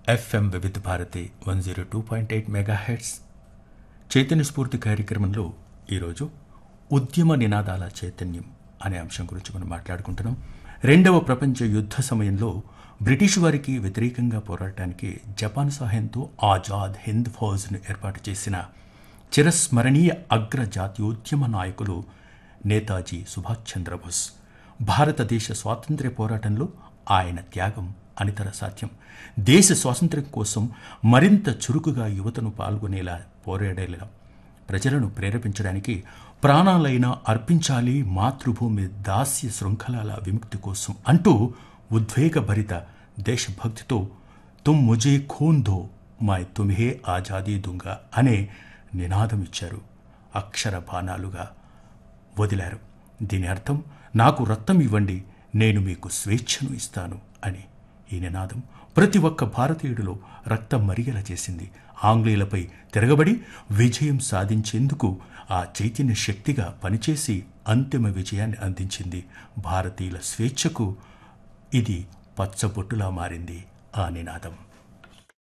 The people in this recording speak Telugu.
FM Vividh Bharati one zero two point eight megahertz Chaitanya Spoorthi కార్యక్రమంలో ఈరోజు ఉద్యమ నినాదాల చైతన్యం అనే అంశం గురించి మనం మాట్లాడుకుంటున్నాం రెండవ ప్రపంచ యుద్ధ సమయంలో బ్రిటిష్ వారికి వ్యతిరేకంగా పోరాటానికి జపాన్ సహాయంతో ఆజాద్ హింద్ ఫౌజ్ను ఏర్పాటు చేసిన చిరస్మరణీయ అగ్ర జాతీయోద్యమ నాయకులు నేతాజీ సుభాష్ చంద్రబోస్ భారతదేశ స్వాతంత్ర్య పోరాటంలో ఆయన త్యాగం అనితర సాధ్యం దేశ స్వాతంత్ర్యం కోసం మరింత చురుకుగా యువతను పాల్గొనేలా పోరాడేలా ప్రజలను ప్రేరేపించడానికి ప్రాణాలైనా అర్పించాలి మాతృభూమి దాస్య శృంఖలాల విముక్తి కోసం అంటూ ఉద్వేగభరిత దేశభక్తితో తుమ్ ముజే ఖూన్ దో మై తుమ్హే ఆజాదీ దుంగా అనే నినాదం ఇచ్చారు అక్షర బాణాలుగా వదిలారు దీని అర్థం నాకు రక్తం ఇవ్వండి నేను మీకు స్వేచ్ఛను ఇస్తాను అని ఈ నినాదం ప్రతి ఒక్క భారతీయుడిలో రక్తం మరిగేలా చేసింది ఆంగ్లేయులపై తిరగబడి విజయం సాధించేందుకు ఆ చైతన్య శక్తిగా పనిచేసి అంతిమ విజయాన్ని అందించింది భారతీయుల స్వేచ్ఛకు ఇది పచ్చబొట్టులా మారింది ఆ నినాదం